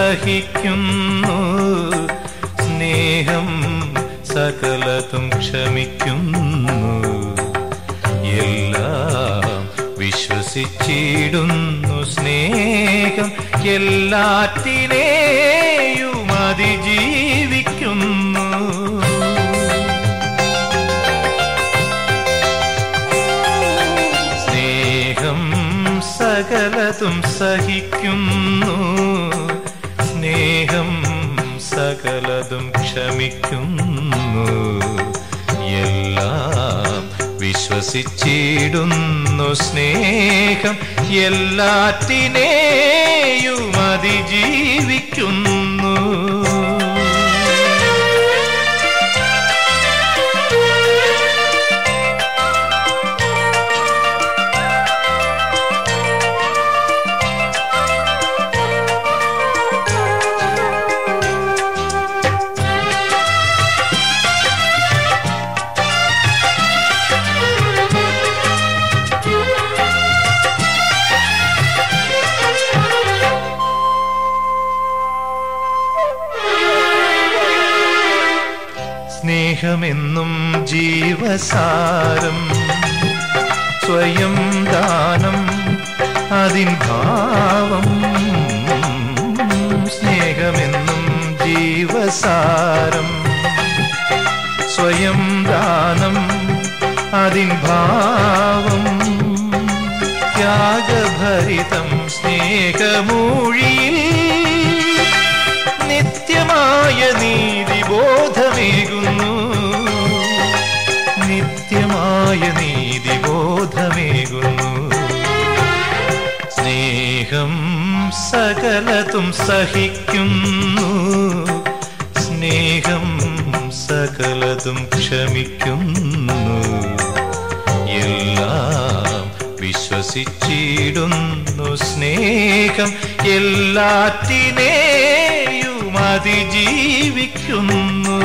സഹിക്കുന്നു സ്നേഹം സകലതും ക്ഷമിക്കുന്നു എല്ലാം വിശ്വസിച്ചിടുന്നു സ്നേഹം എല്ലാറ്റിനെയും അതിജീവിക്കുന്നു സ്നേഹം സകലതും സഹിക്കുന്നു സ്നേഹം സകലതും ക്ഷമിക്കുന്നു എല്ലാം വിശ്വസിച്ചിടുന്നു സ്നേഹം എല്ലാറ്റിനെയും അതിജീവിക്കുന്നു സ്നേഹമെന്നും ജീവസാരം സ്വയം ദാനം അതിൻ ഭാവം സ്നേഹമെന്നും ജീവസാരം സ്വയം ദാനം അതിൻ ഭാവം ത്യാഗഭരിതം സ്നേഹമൂഴിയിൽ നിത്യമായ നീതിബോധമേകുന്നു നിത്യമായ നീതിബോധമേകുന്നു സ്നേഹം സകലതും സഹിക്കുന്നു സ്നേഹം സകലതും ക്ഷമിക്കുന്നു എല്ലാം വിശ്വസിച്ചിടുന്നു സ്നേഹം എല്ലാറ്റിനെയും അതിജീവിക്കുന്നു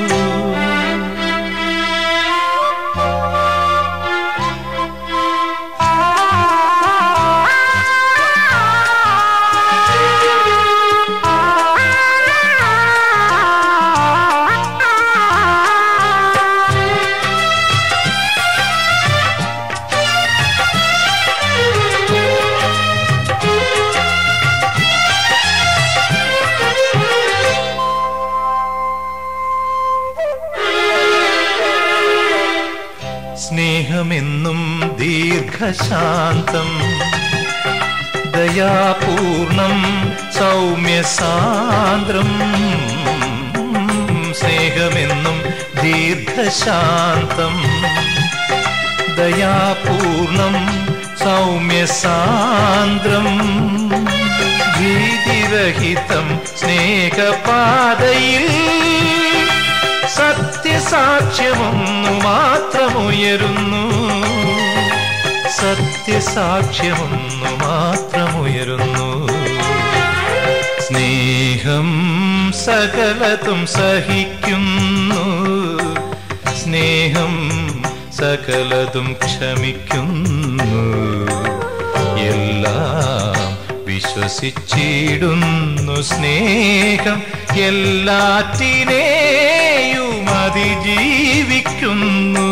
സ്നേഹമെന്നും ദീർഘശാന്തം ദയാപൂർണം സൗമ്യസാന്ദ്രം സ്നേഹമെന്നും ദീർഘശാന്തം ദയാപൂർണം സൗമ്യസാന്ദ്രം ഭീതിരഹിതം സ്നേഹപാതയിൽ സത്യസാക്ഷ്യമൊന്നു മാത്രമുയരുന്നു സത്യസാക്ഷ്യമൊന്നു മാത്രമുയരുന്നു സ്നേഹം സകലതും സഹിക്കുന്നു സ്നേഹം സകലതും ക്ഷമിക്കുന്നു എല്ലാം വിശ്വസിച്ചിടുന്നു സ്നേഹം എല്ലാറ്റിനെയും അതിജീവിക്കുന്നു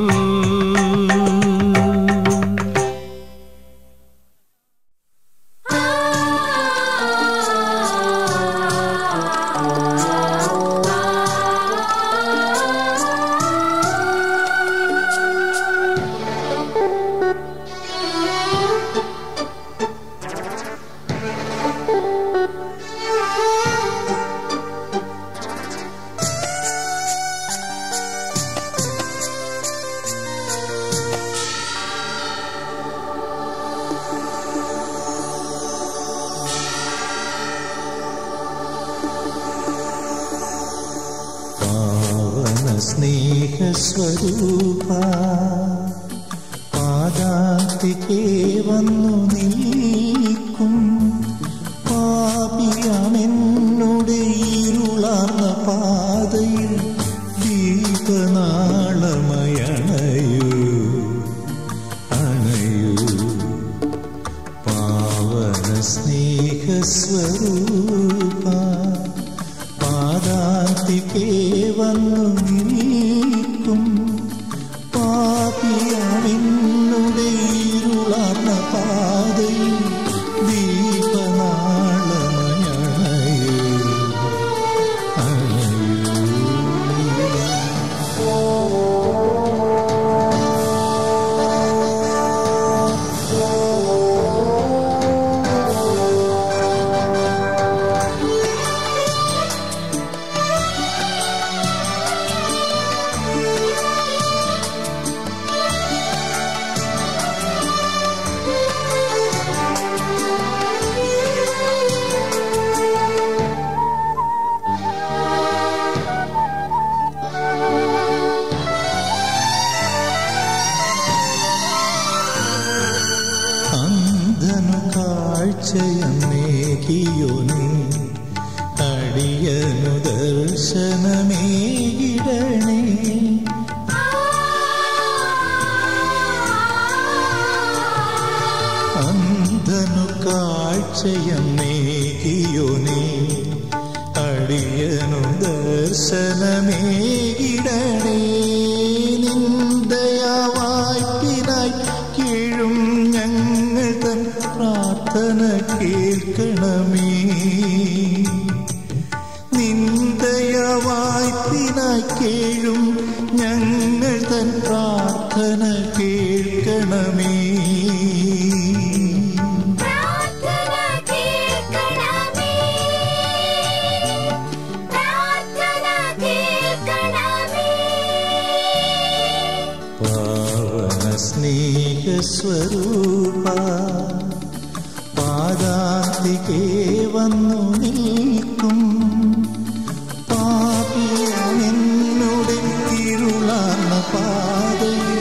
പാവന സ്നേഹസ്വരൂപ പാദാന്തികേ വന്നു നിൽക്കും പാപിയാമെന്നുടെ ഇരുളാർന്ന പാതയിൽ ദീപനാളമയണയൂ അണയൂ പാവന സ്നേഹസ്വരൂപ പാദാന്തികേ വന്നു നിൽക്കും പാപിയാണെന്നുടെ ഇരുളാർന്ന പാതയിൽ ദീപനാളമയണയൂ അണയൂ അന്ധനു കാഴ്ചയമേകിയോ നീ അടിയനു ദർശനമേകിടണേ അന്ധനു കാഴ്ചയമേകിയോ നീ അടിയനു ദർശനമേകിടണേ നിന്ദയാവായ്പിനായി കീഴും ഞങ്ങൾ തൻ പ്രാർത്ഥന കേൾക്കണമേ നിന്ദയവായ്പിനായി കീഴും ഞങ്ങൾ തൻ പ്രാർത്ഥന കേൾക്കണമേ പ്രാർത്ഥന കേൾക്കണമേ പ്രാർത്ഥന കേൾക്കണമേ പാവന സ്നേഹസ്വരൂപ പാദാന്തികേ വന്നു നിൽക്കും പാപിയാണെന്നുടെ ഇരുളാർന്ന പാതയിൽ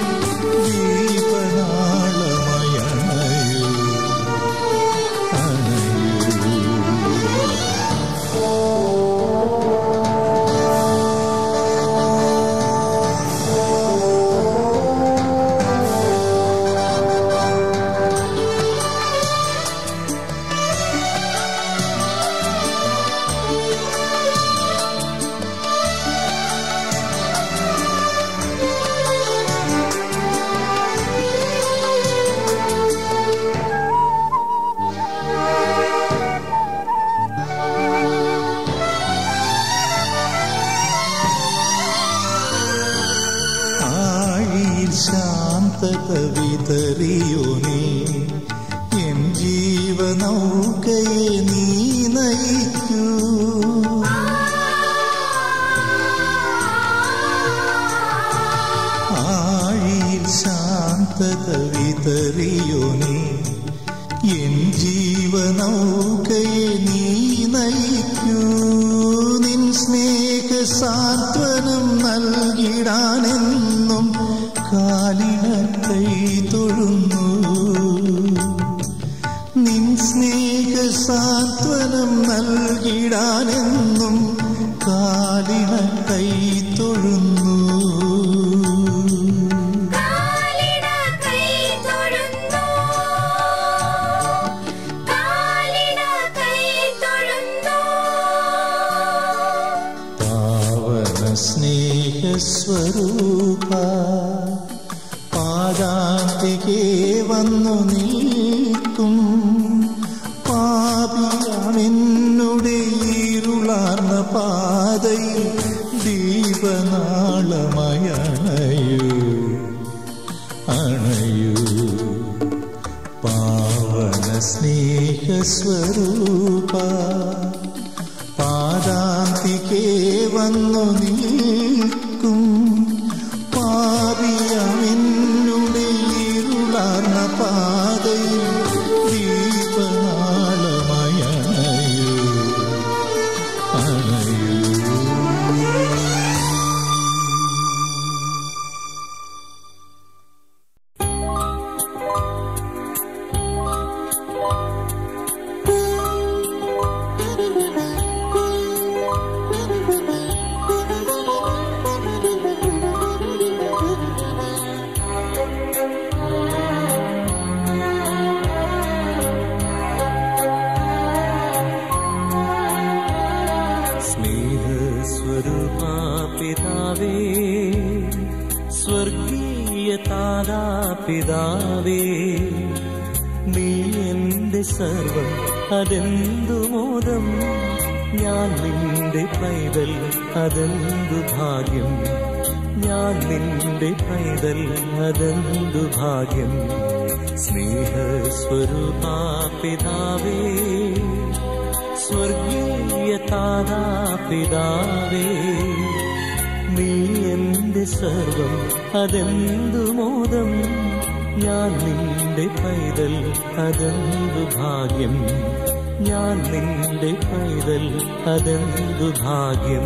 ദീപനാളമയണയൂ അണയൂ ആഴിയിൽ ശാന്തത വിതറിയോ നീ എൻ ജീവനൗകയെ നീ നയിക്കൂ ആഴിയിൽ ശാന്തത വിതറിയോ നീ എൻ ജീവനൗകയെ നീ നയിക്കൂ നിൻ സ്നേഹ സാന്ത്വനം നൽകിടാനെന്നും കാലിന കൈ തൊഴുന്നു നിൻ സ്നേഹ സാന്ത്വനം നൽകിടാനെന്നും കാലിന കൈ തൊഴുന്നു കാലിട കൈ തൊഴുന്നു കാലിട കൈ തൊഴുന്നു പാവന സ്നേഹസ്വരൂപ പാദാന്തികേ വന്നു നിൽക്കും പാപിയാണെന്നുടെ ഇരുളാർന്ന പാതയിൽ ദീപനാളമയണയൂ അണയൂ പാവന സ്നേഹസ്വരൂപ പാദാന്തികേ വന്നു നിൽക്കും പാപിയമെന്നുടെ ഇരുളാർന്ന പാതയിൽ ദീപനാളമയണയൂ അണയൂ Thank you. സ്നേഹസ്വരൂപാ പിതാവേ സ്വർഗീയ താരാ പിതാവേ നീ എന്റെ സർവം അതെന്തു മോദം ഞാൻ നിന്റെ പൈതൽ അതെന്തു ഭാഗ്യം ഞാൻ നിന്റെ പൈതൽ അതെന്തു ഭാഗ്യം സ്നേഹസ്വരൂപാ പിതാവേ സ്വർഗീയ താരാ പിതാവേ നീ എന്റെ സർവം അതെന്തു മോദം ഞാൻ നിന്റെ പൈതൽ അതെന്തു ഭാഗ്യം ഞാൻ നിന്റെ പൈതൽ അതെന്തു ഭാഗ്യം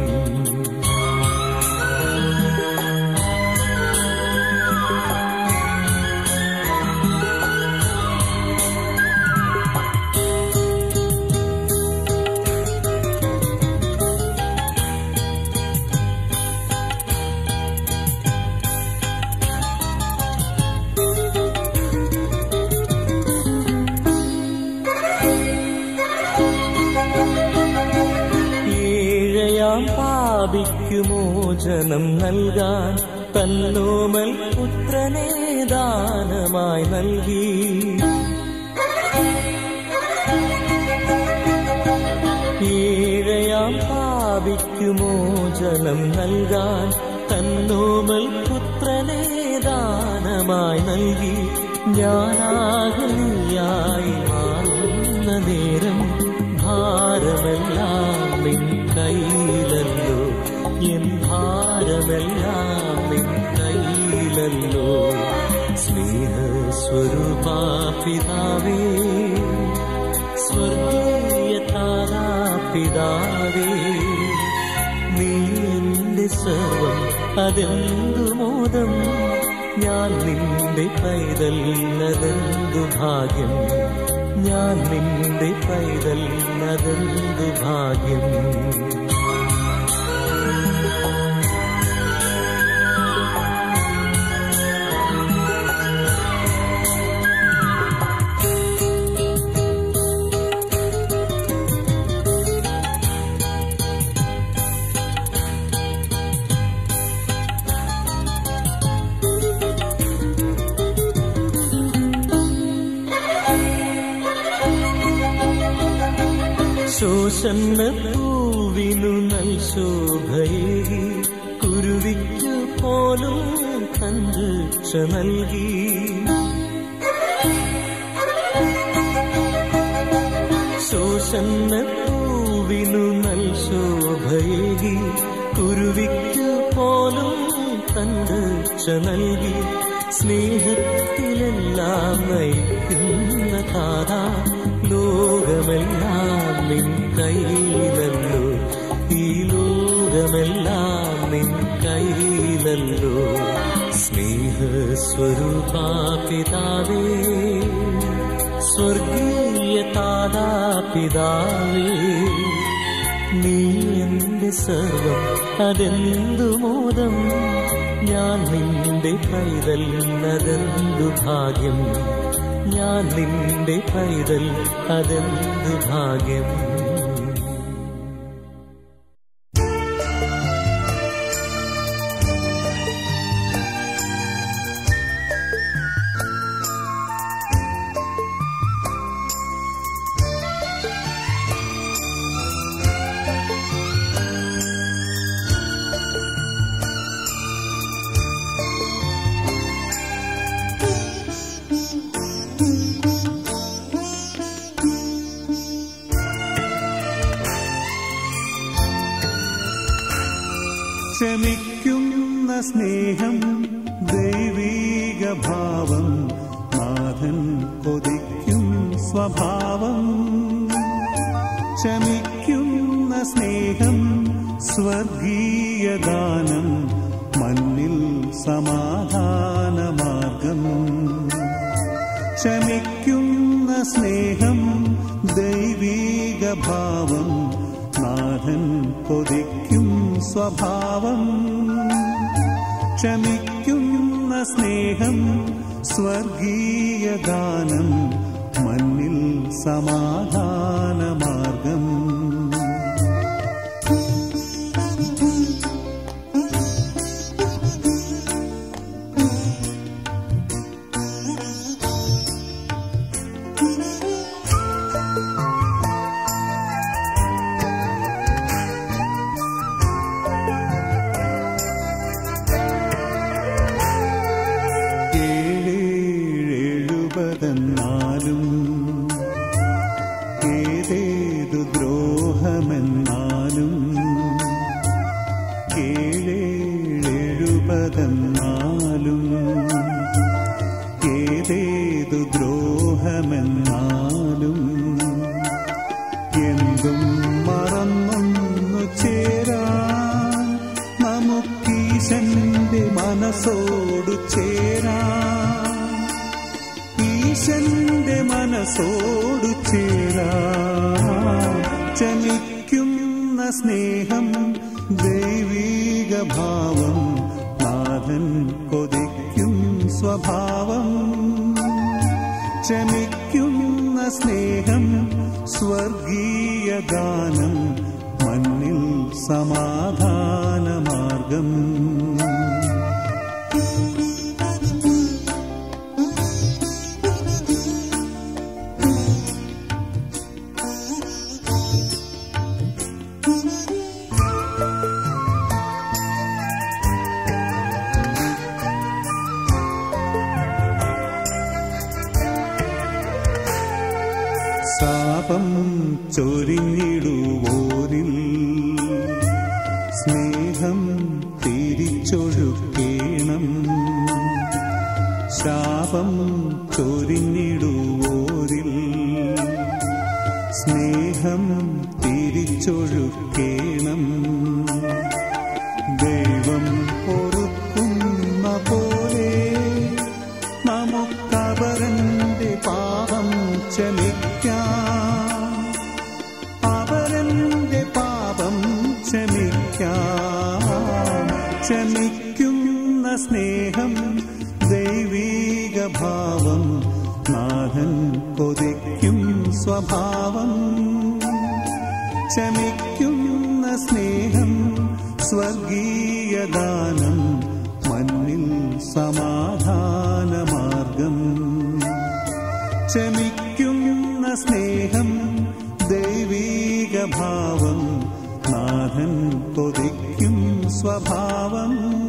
ഏഴയാം പാപിക്കുമോചനം നൽകാൻ തന്നോമൽ പുത്രനെ ദാനമായി നൽകി ഏഴയാം പാപിക്കുമോചനം നൽകാൻ തന്നോമൽ പുത്രനെ ദാനമായി നൽകി ഞാനാകലിയായി മാറുന്ന നേരം ഭാരമെല്ലാം നിൻ കയ്യിലല്ലോ എൻ ഭാരമെല്ലാം നിൻ കയ്യിലല്ലോ സ്നേഹസ്വരൂപാ പിതാവേ സ്വർഗീയ താരാ പിതാവേ നീ എന്റെ സർവം അതെന്തു മോദം ഞാൻ നിന്റെ പൈതൽ അതെന്തു ഭാഗ്യം ഞാൻ നിന്റെ പൈതൽ അതെന്തു ഭാഗ്യം ശോഷന്ന പൂവിനു നൽ ശോഭയേകി കുരുവിക്കു പോലും കഞ്ചക്ഷ നൽകി ശോഷന്ന പൂവിനു നൽ ശോഭയേകി കുരുവിക്കു പോലും കണ്ടക്ഷ നൽകി സ്നേഹത്തിലെല്ലാം നയിക്കുന്ന താരാ ലോകമെല്ലാം നിൻ കയ്യിലല്ലോ ഈ ലോകമെല്ലാം നിൻ കയ്യിലല്ലോ സ്നേഹസ്വരൂപാ പിതാവേ സ്വർഗീയ താരാ പിതാവേ നീ എന്റെ സർവം അതെന്തു മോദം ഞാൻ നിന്റെ പൈതൽ അതെന്തു ഭാഗ്യം ഞാൻ നിന്റെ പൈതൽ അതെന്തു ഭാഗ്യം ക്ഷമിക്കുന്ന സ്നേഹം ദൈവീക ഭാവം നാഥൻ കൊതിക്കും സ്വഭാവം ക്ഷമിക്കുന്ന സ്നേഹം സ്വർഗീയ ദാനം മണ്ണിൽ സമാധാന മാർഗം ക്ഷമിക്കുന്ന സ്നേഹം ദൈവീക ഭാവം നാഥൻ കൊതിക്കും സ്വഭാവം ക്ഷമിക്കുന്ന സ്നേഹം സ്വർഗീയ ദാനം മണ്ണിൽ സമാധാന മാർഗം എഴുപതെന്നാലും ഏതേതു ദ്രോഹമെന്നാലും ഏഴേഴെഴുപതെന്നാലും ഏതേതു ദ്രോഹമെന്നാലും എന്തും മറന്നൊന്നു ചേരാൻ നമുക്കീശന്റെ മനസ്സോടു ചേരാൻ ഈശന്റെ മനസ്സോടു ചേരാൻ ചമിക്കുന്ന സ്നേഹം ദൈവീക ഭാവം നാഥൻ കൊതിക്കും സ്വഭാവം ക്ഷമിക്കുന്ന സ്നേഹം സ്വർഗീയ ഗാനം മണ്ണിൽ സമാധാന മാർഗം ശാപം ചൊരിഞ്ഞിടുവോരിൽ സ്നേഹം തിരിച്ചൊഴുക്കേണം ശാപം ചൊരിഞ്ഞിടുവോരിൽ സ്നേഹം തിരിച്ചൊഴുക്കേണം ദൈവം പൊറുക്കുന്ന പോലെ നമുക്കവരന്റെ പാപം ക്ഷമിക്കാം അവരന്റെ പാപം ക്ഷമിക്കാം ക്ഷമിക്കുന്ന സ്നേഹം ദൈവീക ഭാവം നാഥൻ കൊതിക്കും സ്വഭാവം ക്ഷമിക്കുന്ന സ്നേഹം സ്വർഗീയ ദാനം മണ്ണിൽ സമാധാന മാർഗം ക്ഷമിക്കുന്ന സ്നേഹം ദൈവീക ഭാവം നാഥൻ കൊതിക്കും സ്വഭാവം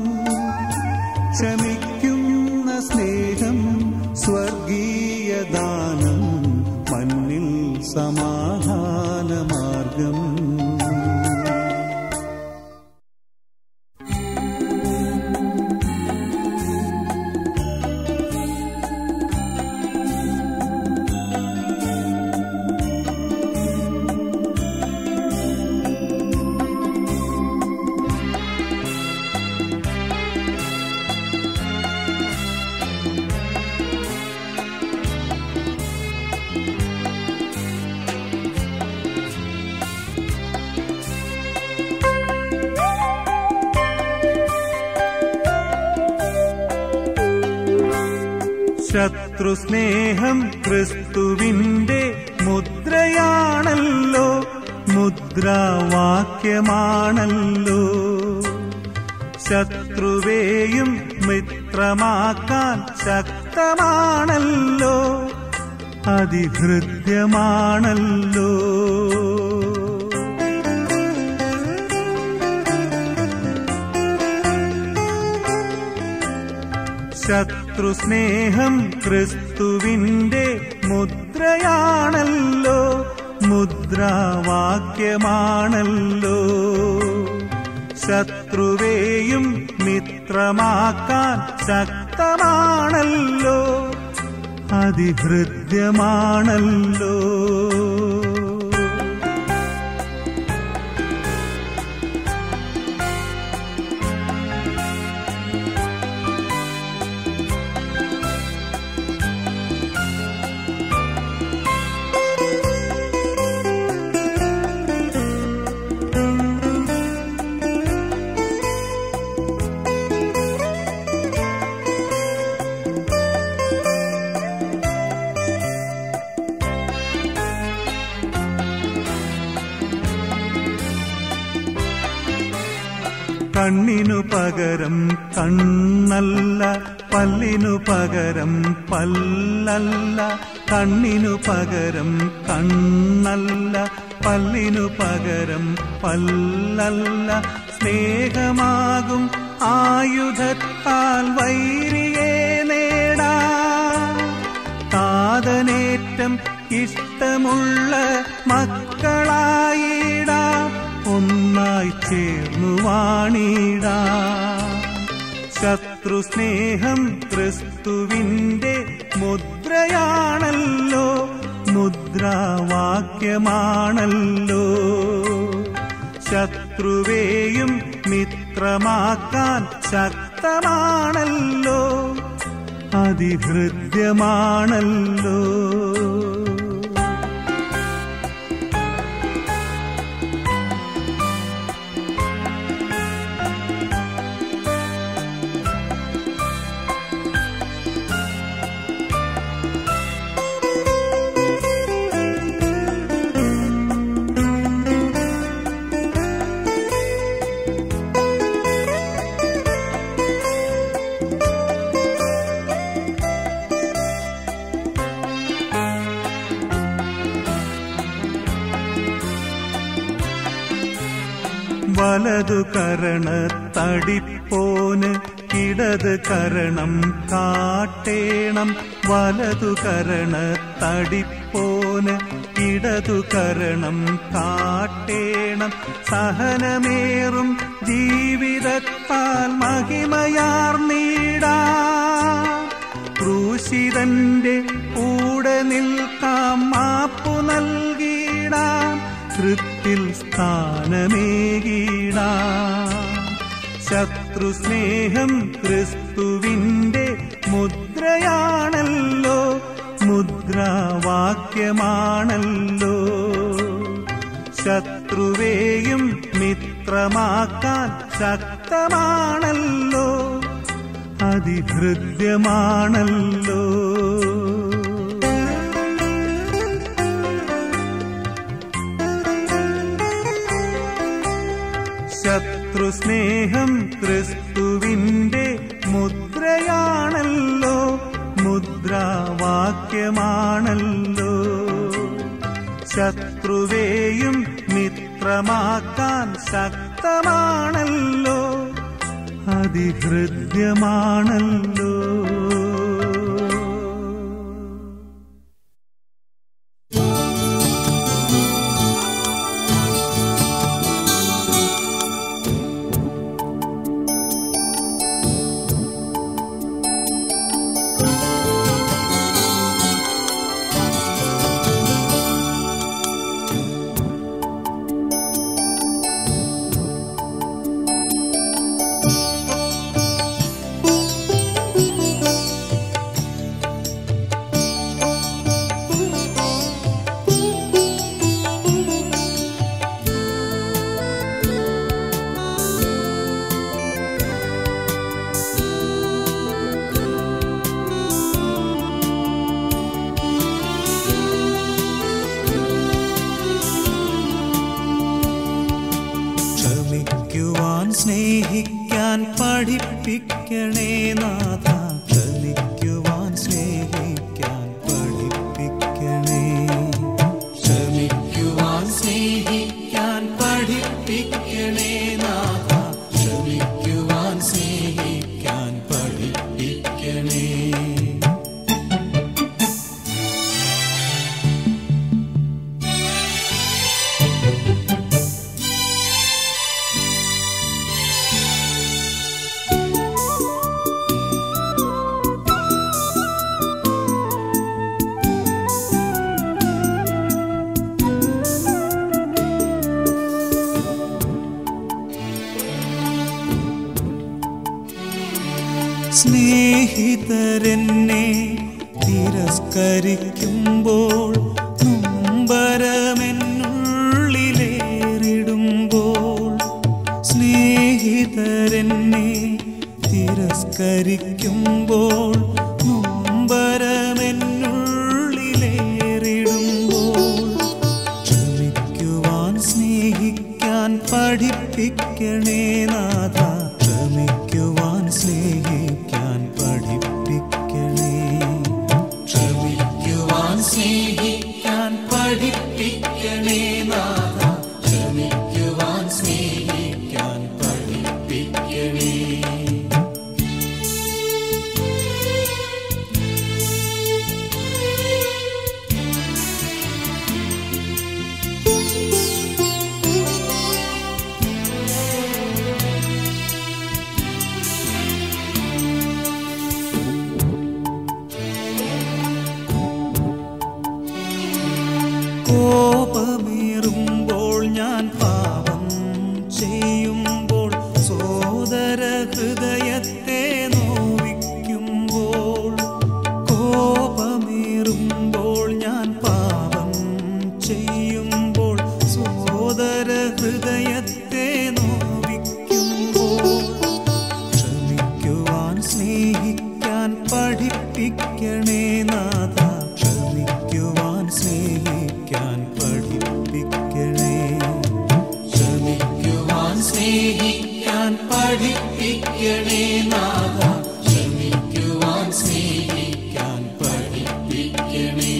ക്ഷമിക്കുന്ന സ്നേഹം സ്വർഗീയ ദാനം മണ്ണിൽ സമാധാന മാർഗം ശത്രുസ്നേഹം ക്രിസ്തുവിന്റെ മുദ്രയാണല്ലോ മുദ്രാവാക്യമാണല്ലോ ശത്രുവേയും മിത്രമാക്കാൻ ശക്തമാണല്ലോ അതിഹൃദ്യമാണല്ലോ ശത്രുസ്നേഹം ക്രിസ്തുവിന്റെ മുദ്രയാണല്ലോ മുദ്രാവാക്യമാണല്ലോ ശത്രുവേയും മിത്രമാക്കാൻ ശക്തമാണല്ലോ അതിഹൃദ്യമാണല്ലോ കണ്ണിനു പകരം കണ്ണല്ല പല്ലിനു പകരം പല്ലല്ല കണ്ണിനു പകരം കണ്ണല്ല പല്ലിനു പകരം പല്ലല്ല സ്നേഹമാകും ആയുധത്താൽ വൈരിയെ നേടാ താതൻ സ്നേഹമുള്ള മക്കളായിടാം ഒന്നായി ചേർന്നു വാണിടാം ശത്രു സ്നേഹം ക്രിസ്തുവിന്റെ മുദ്രയാണല്ലോ മുദ്രാവാക്യമാണല്ലോ ശത്രുവേയും മിത്രമാക്കാൻ ശക്തമാണല്ലോ അതിഹൃദ്യമാണല്ലോ വലതു കരണ തടിപ്പോന് ഇടത് കരണം കാട്ടേണം വലതു കരണ തടിപ്പോന് ഇടതു കരണം കാട്ടേണം സഹനമേറും ജീവിതത്താൽ മഹിമയാർന്നീടാ ക്രൂശിതന്റെ കൂടെ നിൽക്കാം മാപ്പു നൽകിയിടാം കൃത്തിൽ സ്ഥാനമേകിടാം ശത്രു സ്നേഹം ക്രിസ്തുവിന്റെ മുദ്രയാണല്ലോ മുദ്രാവാക്യമാണല്ലോ ശത്രുവേയും മിത്രമാക്കാൻ ശക്തമാണല്ലോ അതിഹൃദ്യമാണല്ലോ ശത്രു സ്നേഹം ക്രിസ്തുവിന്റെ മുദ്രയാണല്ലോ മുദ്രാവാക്യമാണല്ലോ ശത്രുവേയും മിത്രമാക്കാൻ ശക്തമാണല്ലോ അതിഹൃദ്യമാണല്ലോ ക്ഷമിക്കുവാൻ സ്നേഹിക്കാൻ പഠിപ്പിക്കണേ നാഥ ക്ഷമിക്കുവാൻ സ്നേഹിക്കാൻ പഠിപ്പിക്കണേ ക്ഷമിക്കുവാൻ സ്നേഹിക്കാൻ പഠിപ്പിക്കണേ നാഥ ക്ഷമിക്കുവാൻ സ്നേഹിക്കാൻ പഠിപ്പിക്കണേ സ്നേഹിതരെന്നെ തിരസ്കരിക്കുമ്പോൾ നൊമ്പരമെന്നുള്ളിലേറിടുമ്പോൾ സ്നേഹിതരെന്നെ തിരസ്കരിക്കുമ്പോൾ നൊമ്പരമെന്നുള്ളിലേറിടുമ്പോൾ ക്ഷമിക്കുവാൻ സ്നേഹിക്കാൻ പഠിപ്പിക്കണേ നാഥ ക്ഷമിക്കുവാൻ സ്നേഹിക്കാൻ പഠിപ്പിക്കണേ ക്ഷമിക്കുവാൻ സ്നേഹിക്കാൻ പഠിപ്പിക്കണേ നാഥ ക്ഷമിക്കുവാൻ സ്നേഹിക്കാൻ പഠിപ്പിക്കണേ കോപമേറുമ്പോൾ ഞാൻ പാപം ചെയ്യുമ്പോൾ സോദര ഹൃദയത്തെ നോവിക്കുമ്പോൾ കോപമേറുമ്പോൾ ഞാൻ പാപം ചെയ്യുമ്പോൾ സോദര ഹൃദയത്തെ നോവിക്കുമ്പോൾ ക്ഷമിക്കുവാൻ സ്നേഹിക്കാൻ പഠിപ്പിക്കണേ നാഥ ക്ഷമിക്കുവാൻ സ്നേഹിക്കാൻ പഠിപ്പിക്കണേ ക്ഷമിക്കുവാൻ സ്നേഹിക്കാൻ പഠിപ്പിക്കണേ നാഥ ക്ഷമിക്കുവാൻ സ്നേഹിക്കാൻ പഠിപ്പിക്കണേ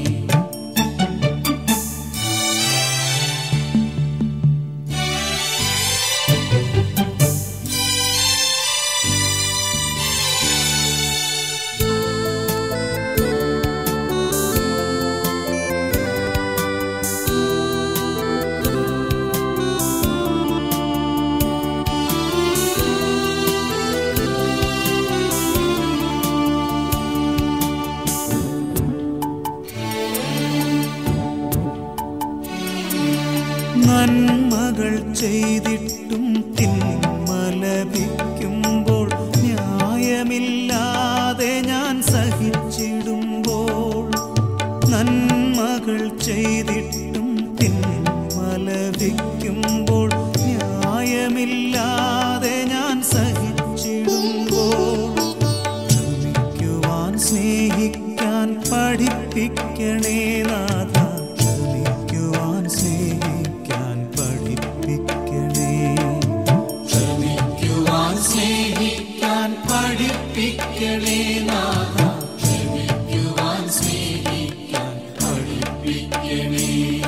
നന്മകൾ ചെയ്തിട്ടും തിന്മ ലഭിക്കുമ്പോൾ ന്യായമില്ലാതെ ഞാൻ സഹിച്ചിടുമ്പോൾ നന്മകൾ ചെയ്തിട്ടും തിന്മ ലഭിക്കുമ്പോൾ ന്യായമില്ലാതെ ഞാൻ സഹിച്ചിടുമ്പോൾ ക്ഷമിക്കുവാൻ സ്നേഹിക്കാൻ പഠിപ്പിക്കണേ നാഥ ക്ഷമിക്കുവാൻ സ്നേഹിക്കാൻ പഠിപ്പിക്കണേ ക്ഷമിക്കുവാൻ സ്നേഹിക്കാൻ പഠിപ്പിക്കണേ നാഥ ക്ഷമിക്കുവാൻ സ്നേഹിക്കാൻ പഠിപ്പിക്കണേ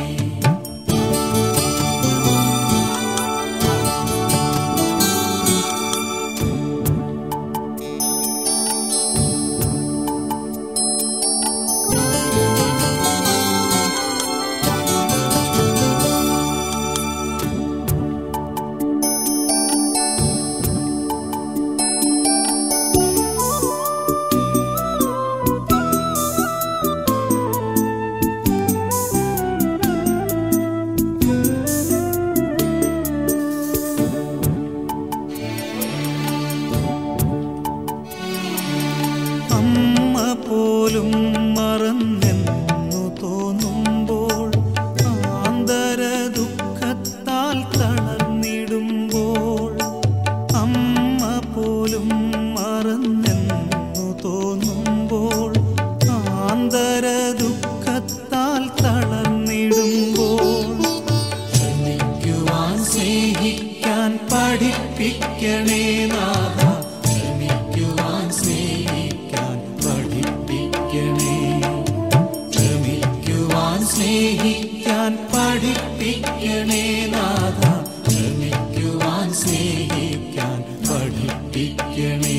അമ്മ പോലും മറന്നെന്നു തോന്നുമ്പോൾ ആന്തര ദുഃഖത്താൽ തളർന്നിടുമ്പോൾ അമ്മ പോലും മറന്നെന്നു തോന്നുമ്പോൾ ആന്തര ദുഃഖത്താൽ തളർന്നിടുമ്പോൾ ക്ഷമിക്കുവാൻ സ്നേഹിക്കാൻ പഠിപ്പിക്കണേ നാഥ ക്ഷമിക്കുവാൻ സ്നേഹിക്കാൻ പഠിപ്പിക്കണേ ക്ഷമിക്കുവാൻ സ്നേഹിക്കാൻ പഠിപ്പിക്കണേ നാഥ ക്ഷമിക്കുവാൻ സ്നേഹിക്കാൻ പഠിപ്പിക്കണേ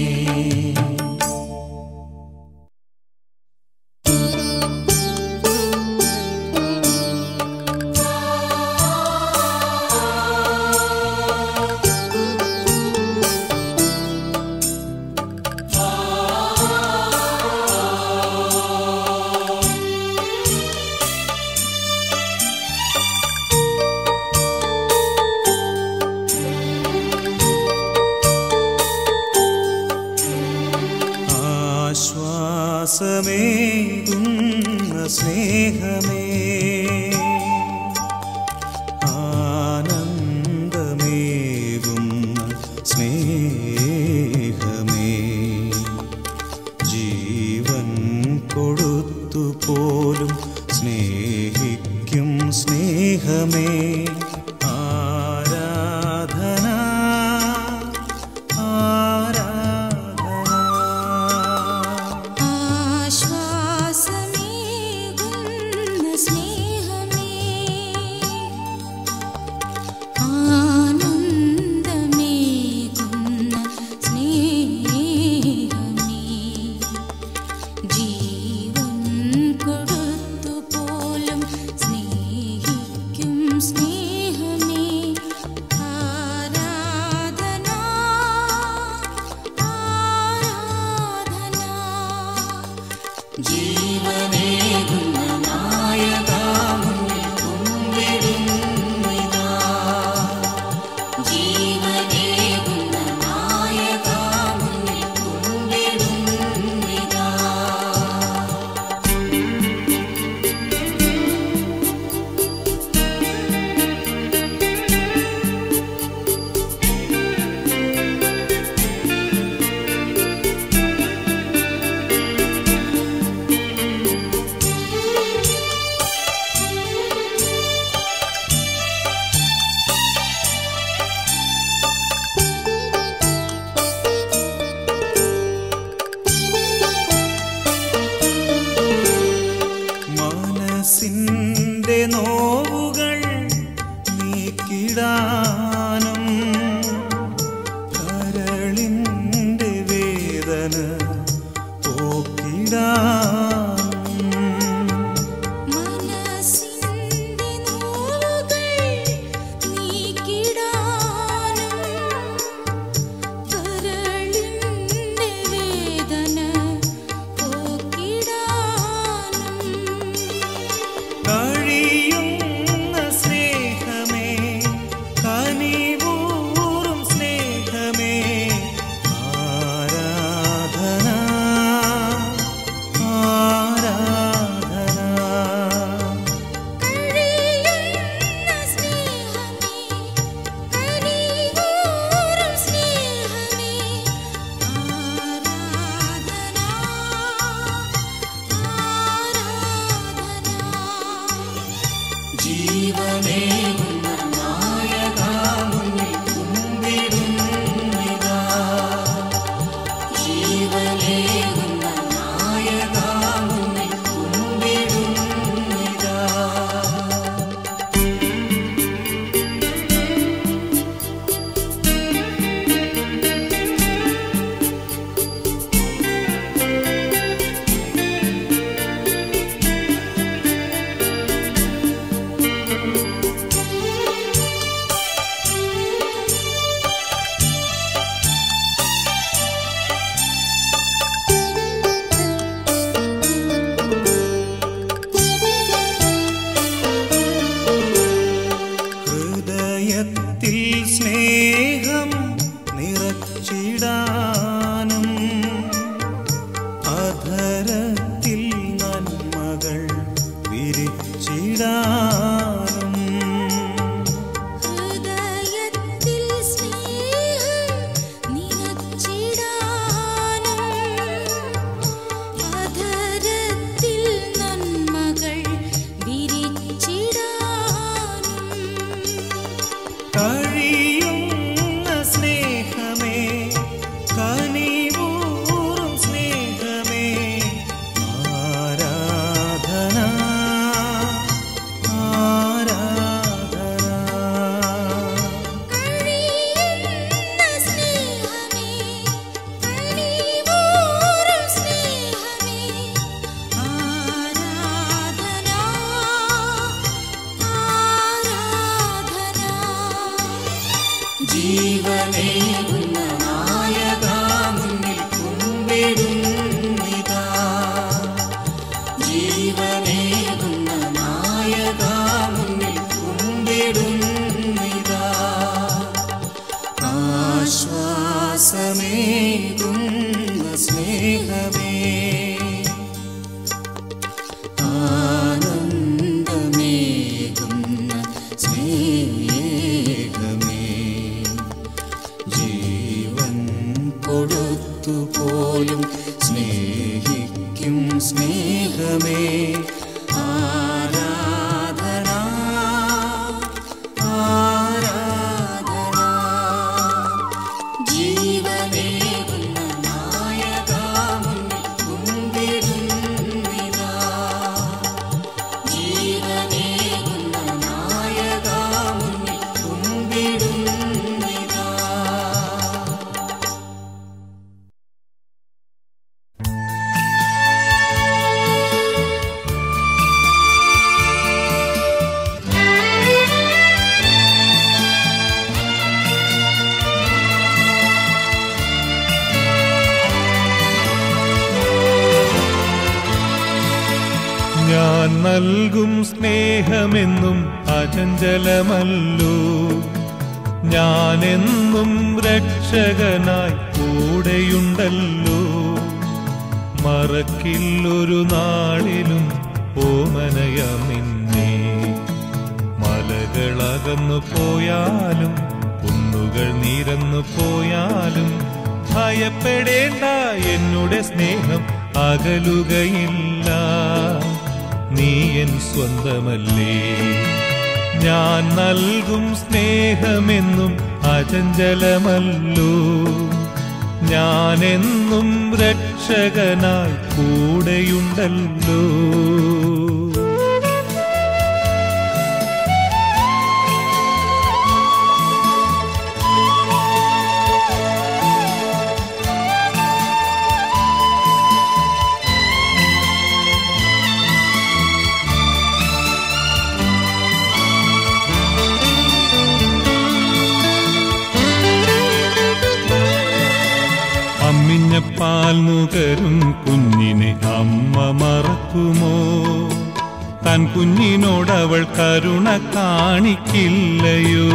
ആശ്വാസമേകുന്ന സ്നേഹമേ ആനന്ദമേകുന്ന സ്നേഹമേ ജീവൻ കൊടുത്തു പോലും സ്നേഹിക്കും സ്നേഹമേ ആരാധന ആരാധന ആശ്വാസമേകുന്ന സ്നേഹമേ ആനന്ദമേകുന്ന വേദന പോക്കിടാൻ മനസ്സിന്റെ നോവുകൾ നീക്കിടാനും കരളിന്റെ വേദന പോക്കിടാനും കഴിയുന്ന സ്നേഹമേ കനിവൂറും സ്നേഹമേ ആരാധന ആരാധന കഴിയുന്ന സ്നേഹമേ കനിവൂറും സ്നേഹമേ ആരാധന ആരാധന ജീവനേകുന്ന നായകാ മുന്നിൽ കുമ്പിടുന്നിതാ ജീവനേകുന്ന നായകാ മുന്നിൽ കുമ്പിടുന്നിതാ ഹൃദയത്തിൽ സ്നേഹം നിറച്ചിടാനും അധരത്തിൽ നന്മകൾ വിരിച്ചിടാനും ഹൃദയത്തിൽ സ്നേഹം നിറച്ചിടാനും അധരത്തിൽ നന്മകൾ വിരിച്ചിടാനും കഴിയുന്ന സ്നേഹമേ കനിവൂറും സ്നേഹമേ ആരാധന ആരാധന കഴിയുന്ന സ്നേഹമേ കനിവൂറും സ്നേഹമേ ആരാധന ആരാധന ജീവനേകുന്ന നായകാ മുന്നിൽ കുമ്പിടുന്നിതാ ജീവനേകുന്ന നായകാ മുന്നിൽ കുമ്പിടുന്നിതാ ആശ്വാസമേകുന്ന സ്നേഹമേ ആനന്ദമേകുന്ന സ്നേഹമേ ജീവൻ കൊടുത്തുപോലും സ്നേഹിക്കും സ്നേഹമേ ആരാധന ആരാധന ജീവനേകുന്ന നായകാ മുന്നിൽ കുമ്പിടുന്നിതാ ജീവനേകുന്ന നായകാ മുന്നിൽ കുമ്പിടുന്നിതാ ഞാൻ നൽകും സ്നേഹമെന്നും അചഞ്ചലമല്ലോ ഞാനെന്നും രക്ഷകനായി കൂടെയുണ്ടല്ലോ മറക്കില്ലൊരു നാളിലും ഓമനയാം നിന്നെ മലകളകന്നു പോയാലും കുന്നുകൾ നിരന്നു പോയാലും ഭയപ്പെടേണ്ട എന്നുടെ സ്നേഹം അകലുകയില്ല നീ എൻ സ്വന്തമല്ലേ ഞാൻ നൽകും സ്നേഹമെന്നും അചഞ്ചലമല്ലോ ഞാനെന്നും രക്ഷകനായി കൂടെയുണ്ടല്ലോ അമ്മിഞ്ഞപ്പാൽ നുകരും കുഞ്ഞിനെ അമ്മ മറക്കുമോ തൻ കുഞ്ഞിനോടവൾ കരുണ കാണിക്കില്ലയോ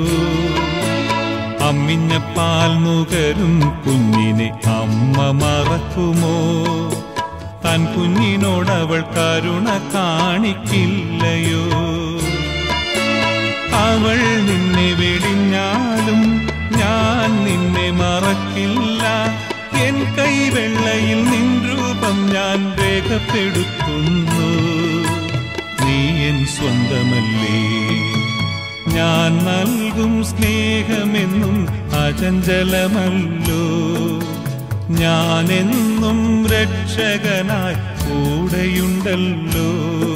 അമ്മിഞ്ഞപ്പാൽ നുകരും കുഞ്ഞിനെ അമ്മ മറക്കുമോ തൻ കുഞ്ഞിനോടവൾ കരുണ കാണിക്കില്ലയോ അവൾ നിന്നെ വെടിഞ്ഞാലും ഞാൻ നിന്നെ മറക്കില്ല എൻ കൈവെള്ളയിൽ നിൻ രൂപം ഞാൻ രേഖപ്പെടുത്തുന്നു നീ എൻ സ്വന്തമല്ലേ ഞാൻ നൽകും സ്നേഹമെന്നും അചഞ്ചലമല്ലോ ഞാനെന്നും രക്ഷകനായി കൂടെയുണ്ടല്ലോ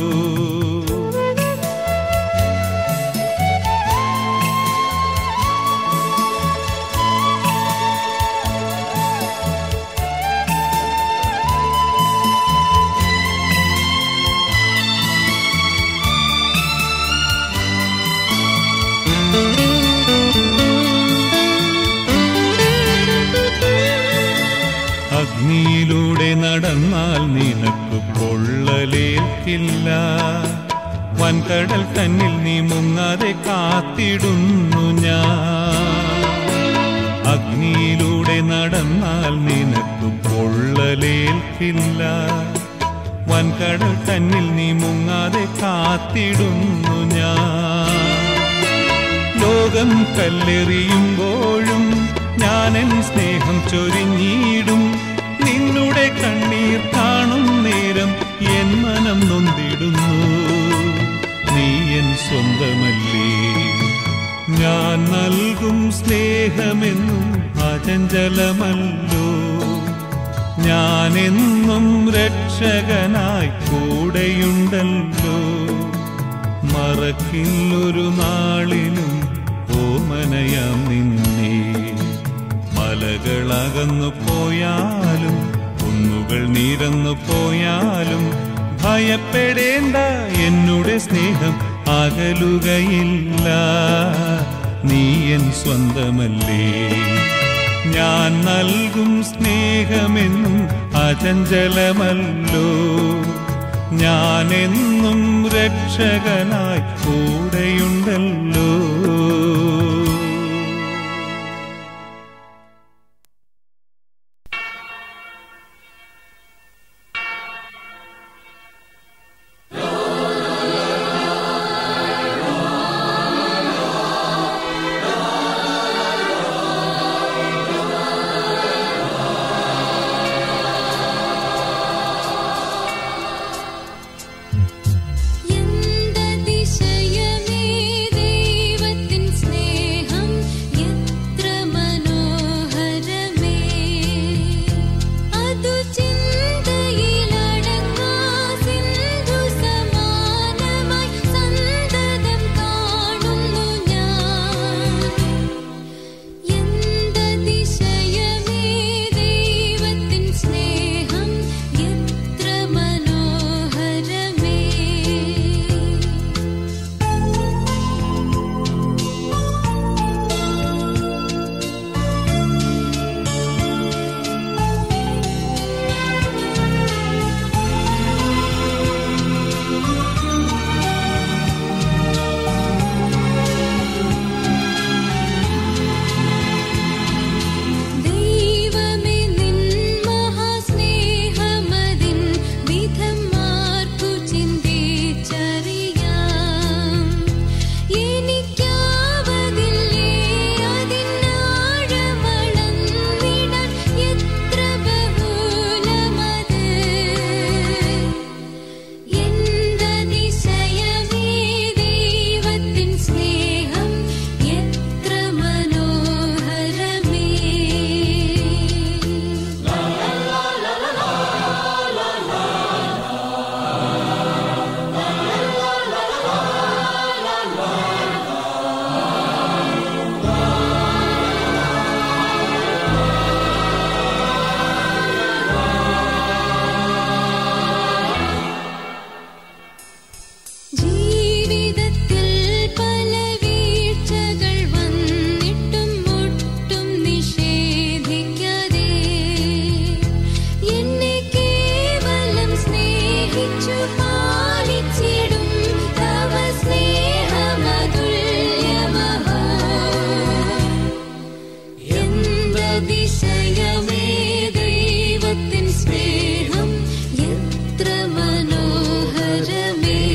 അഗ്നിയിലൂടെ നടന്നാൽ നിനക്ക് പൊള്ളലേൽക്കില്ല വൻകടൽ തന്നിൽ നീ മുങ്ങാതെ കാത്തിടുന്നു ഞാൻ അഗ്നിയിലൂടെ നടന്നാൽ നിനക്ക് പൊള്ളലേൽക്കില്ല വൻകടൽ തന്നിൽ നീ മുങ്ങാതെ കാത്തിടുന്നു ഞാൻ ലോകം കല്ലെറിയുമ്പോഴും ഞാനെൻ സ്നേഹം ചൊരിഞ്ഞിടും നിന്നുടെ കണ്ണീർ കാണും നേരം എൻ മനം നൊന്തിടുന്നു നീ എൻ സ്വന്തമല്ലേ ഞാൻ നൽകും സ്നേഹമെന്നും അചഞ്ചലമല്ലോ ഞാനെന്നും രക്ഷകനായി കൂടെയുണ്ടല്ലോ മറക്കില്ലൊരു നാളിലും ഓമനയാം നിന്നെ മലകളകന്നു പോയാലും കുന്നുകൾ നിരന്നു പോയാലും ഭയപ്പെടേണ്ട എന്നുടെ സ്നേഹം അകലുകയില്ല നീ എൻ സ്വന്തമല്ലേ ഞാൻ നൽകും സ്നേഹമെന്നും അചഞ്ചലമല്ലോ ഞാനെന്നും രക്ഷകനായി കൂടെയുണ്ടല്ലോ എന്ത ദിശയമേ ദൈവമേ എന്തതിശയമേ ദൈവത്തിൻ സ്നേഹം എത്ര മനോഹരമേ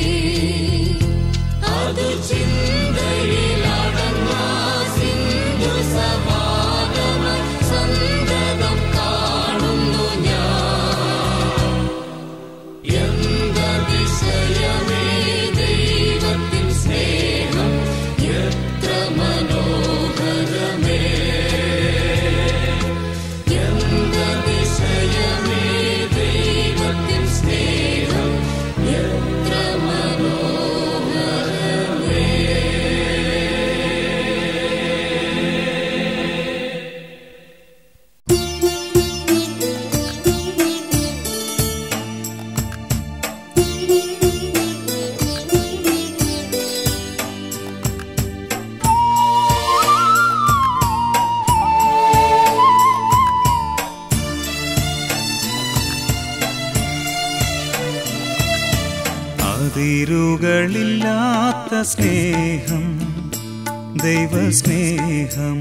അത് ചിന്തയിലടങ്ങാ സിന്ധു സമാനമ സന്തതം കാണുന്നു ഞാൻ എന്തതിശയമേ ദൈവത്തിൻ സ്നേഹം എത്ര മനോഹരമേ എന്തതിശയമേ ദൈവത്തിൻ സ്നേഹം എത്ര മനോഹരമേ അതിരുകളില്ലാത്ത സ്നേഹം ദൈവസ്നേഹം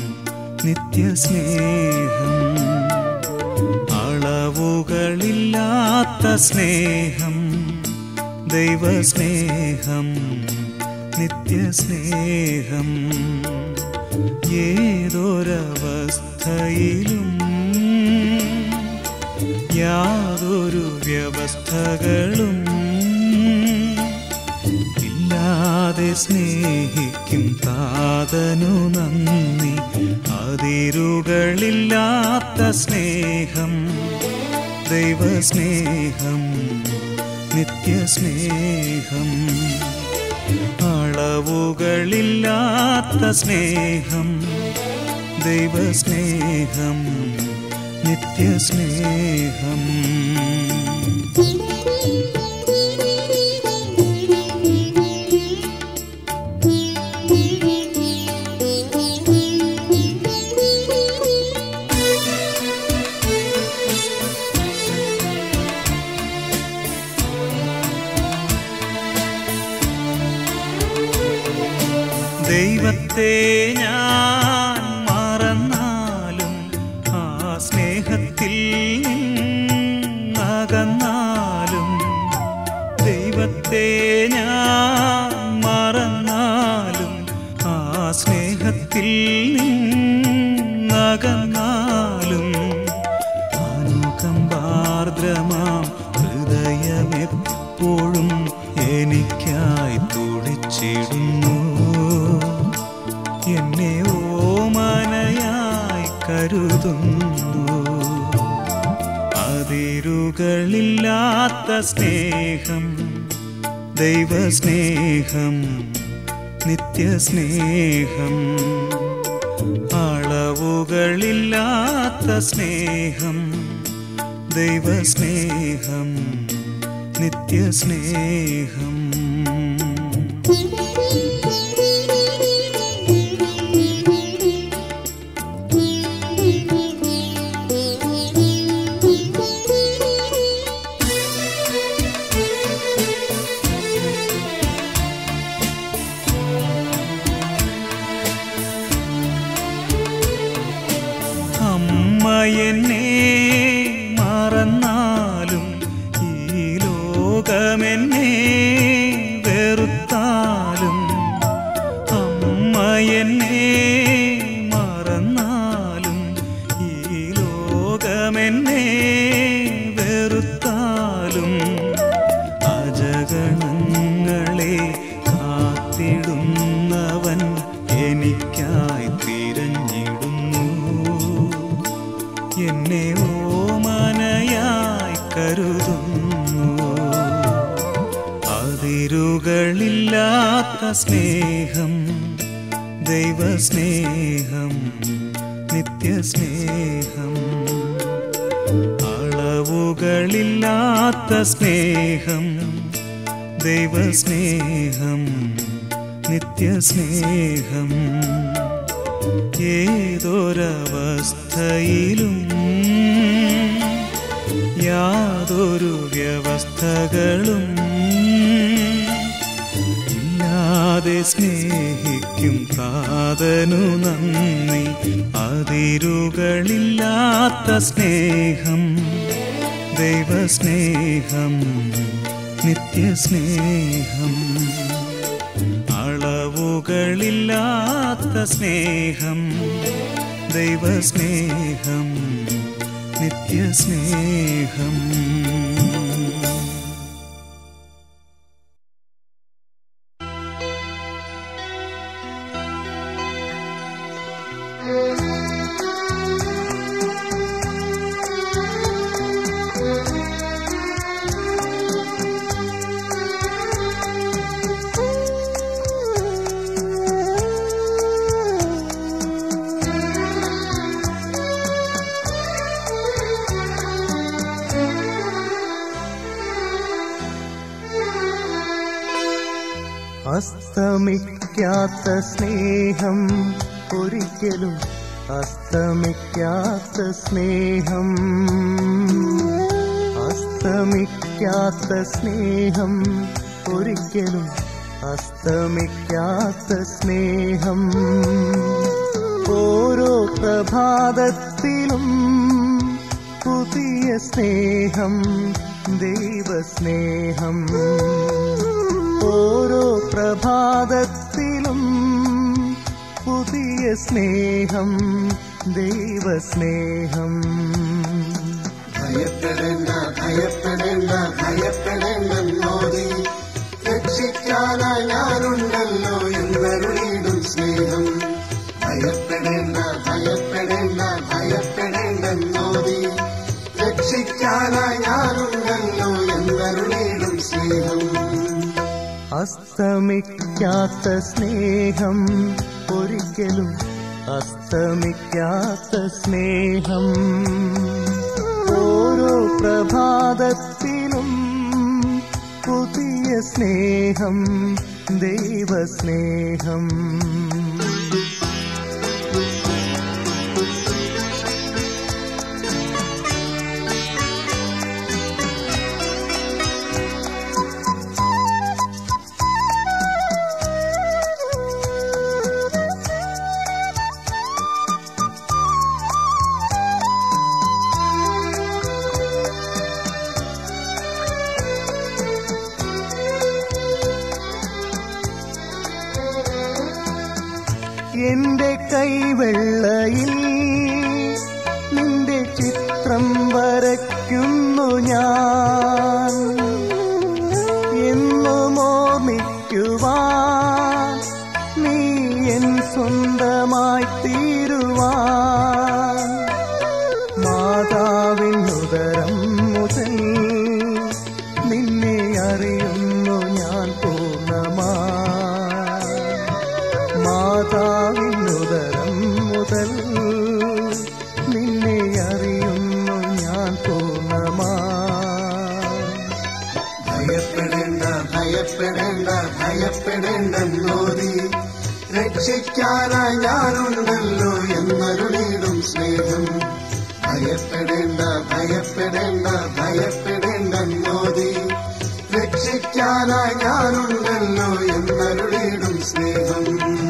നിത്യസ്നേഹം അളവുകളില്ലാത്ത സ്നേഹം ദൈവസ്നേഹം നിത്യസ്നേഹം ഏതൊരവസ്ഥയിലും യാതൊരു വ്യവസ്ഥകളും ഇല്ലാതെ സ്നേഹിക്കും താതനു നന്ദി അതിരുകളില്ലാത്ത സ്നേഹം ദൈവസ്നേഹം നിത്യസ്നേഹം അളവുകളില്ലാത്ത സ്നേഹം ദൈവസ്നേഹം നിത്യസ്നേഹം ദൈവത്തെ ഞാൻ മറന്നാലും ആ സ്നേഹത്തിൽ നിന്നകന്നാലും ദൈവത്തെ ഞാൻ മറന്നാലും ആ സ്നേഹത്തിൽ നിന്നകന്നാലും അനുകമ്പാർദ്രമാം ഹൃദയമെപ്പോഴും എനിക്കായി തുടിച്ചിടുന്നു എന്നെ ഓമനയായി കരുതുന്നു അതിരുകളില്ലാത്ത സ്നേഹം ദൈവസ്നേഹം നിത്യസ്നേഹം അളവുകളില്ലാത്ത സ്നേഹം ദൈവസ്നേഹം നിത്യസ്നേഹം അമ്മ എന്നെ മറന്നാലും ഈ ലോകമെന്നെ വെറുത്താലും അമ്മ എന്നെ മറന്നാലും ഈ ലോകമെന്നെ വെറുത്താലും അജഗണങ്ങളെ കാത്തിടുന്നവൻ എനിക്കായി തിരഞ്ഞിടുന്നു എന്നെ ഓമനയായി കരുതുന്നു അതിരുകളില്ലാത്ത സ്നേഹം ദൈവസ്നേഹം നിത്യസ്നേഹം അളവുകളില്ലാത്ത സ്നേഹം ദൈവസ്നേഹം നിത്യസ്നേഹം ഏതൊരവസ്ഥയിലും യാതൊരു വ്യവസ്ഥകളും ഇല്ലാതെ സ്നേഹിക്കും സ്നേഹിക്കും താതനു നന്ദി അതിരുകളില്ലാത്ത സ്നേഹം ദൈവസ്നേഹം നിത്യസ്നേഹം അളവുകളില്ലാത്ത സ്നേഹം ദൈവസ്നേഹം നിത്യസ്നേഹം അസ്തമിക്കാത്ത സ്നേഹം ഒരിക്കലും അസ്തമിക്കാത്ത സ്നേഹം അസ്തമിക്കാത്ത സ്നേഹം ഒരിക്കലും അസ്തമിക്കാത്ത സ്നേഹം ഓരോ പ്രഭാതത്തിലും പുതിയ സ്നേഹം ദൈവസ്നേഹം ഓരോ പ്രഭാതത്തിലും പുതിയ സ്നേഹം ദൈവസ്നേഹം ഭയപ്പെടേണ്ട ഭയപ്പെടേണ്ട ഭയപ്പെടേണ്ടെന്നോതി രക്ഷിക്കാനായി ഞാനുണ്ടല്ലോ എന്നരുളിയിടും സ്നേഹം ഭയപ്പെടേണ്ട ഭയപ്പെടേണ്ട ഭയപ്പെടേണ്ടെന്നോതി രക്ഷിക്കാനായി ഞാനുണ്ടല്ലോ എന്നരുളിയിടും സ്നേഹം അസ്തമിക്കാത്ത സ്നേഹം ഒരിക്കലും അസ്തമിക്കാത്ത സ്നേഹം ഓരോ പ്രഭാതത്തിലും പുതിയ സ്നേഹം ദൈവസ്നേഹം എന്റെ കൈവെള്ളയിൽ നിന്റെ ചിത്രം വരയ്ക്കുന്നു ഞാൻ എന്നും ഓർമ്മിക്കുവാൻ നീ എൻ സ്വന്തമായി തീരുവാൻ മാതാവിനുദരം മുതൽ നിന്നെ അറിയുന്നു ഞാൻ പൂർണ്ണമായി മാതാവിനുദരം മുതൽ നിന്നെ അറിയുന്നു ഞാൻ പൂർണ്ണമായി ഭയപ്പെടേണ്ട ഭയപ്പെടേണ്ട ഭയപ്പെടേണ്ടെന്നോതി രക്ഷിക്കാനായി ഞാനുണ്ടല്ലോ എന്നരുളിയിടും സ്നേഹം ഭയപ്പെടേണ്ട ഭയപ്പെടേണ്ട ഭയപ്പെടേണ്ടെന്നോതി രക്ഷിക്കാനായി ഞാനുണ്ടല്ലോ എന്നരുളിയിടും സ്നേഹം